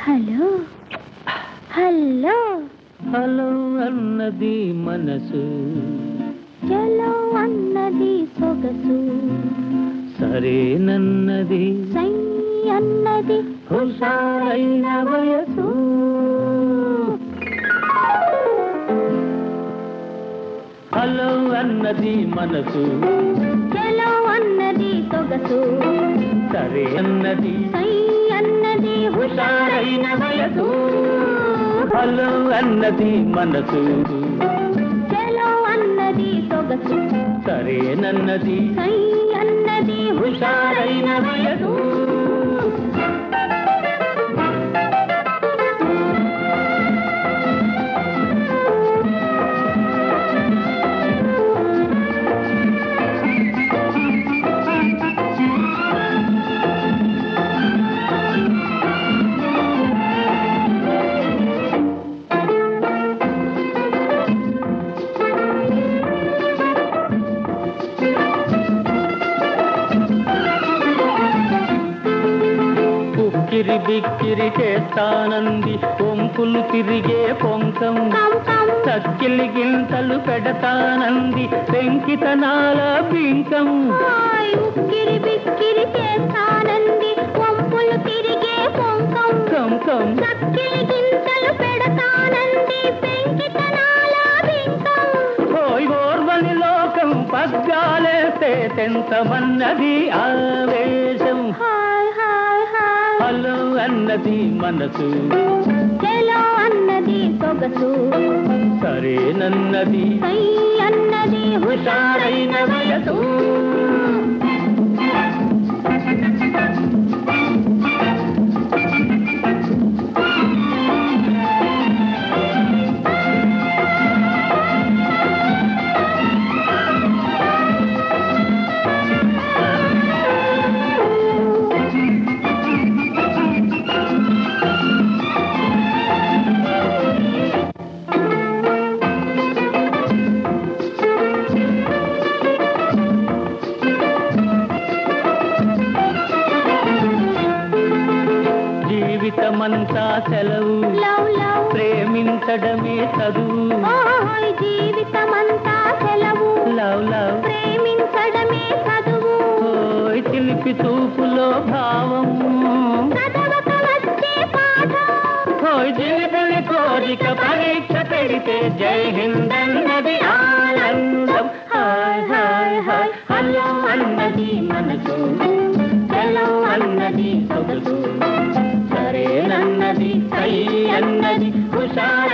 hello hello hello అన్నది మనసు చలో అన్నది సొగసు సరేనన్నది సై అన్నది హుషారైన వయసు హలో అన్నది మనసు చలో అన్నది సొగసు సరే అన్నది సై అన్నది హుషారైన వయసు హలో అన్నది మనసు చలో అన్నది సొగసు సరేనన్నది సై అన్నది హుషారైన వయసు ఉక్కిరి బిక్కిరి చేస్తానంది పొంకులు తిరిగే పొంకం కం కం చక్కిలి గింతలు పెడతానంది పెంకితనాల బింకం హాయ్ ఉక్కిరి బిక్కిరి చేస్తానంది వంపులు తిరిగే పొంకం కం కం చక్కిలి గింతలు పెడతానంది పెంకితనాల బింకం ఓయ్ ఓర్వని లోకం పగ్గాలేస్తే తెంతమన్నది ఆవేశం హాయ్ హాయ్ హాయ్ హలో అన్నది మనసు చెలో అన్నది సొగసు సరేనన్నది సై అన్నది హుషారైన వయసు జీవితమంతా సెలవు లవ్ లవ్ ప్రేమించడమే చదువు ఓయ్ జీవితమంతా సెలవు లవ్ లవ్ ప్రేమించడమే చదువు ఓయ్ చిలిపి చూపులో భావం చదవక వచ్చే పాఠం ఓయ్ జిలిబిలి కోరిక పరీక్ష పెడితే జై హింద్ అన్నది ఆనందం హాయ్ హాయ్ హాయ్ హలో అన్నది మనసు హలో అన్నది సొగసు సరేనన్నది సై అన్నది హుషారు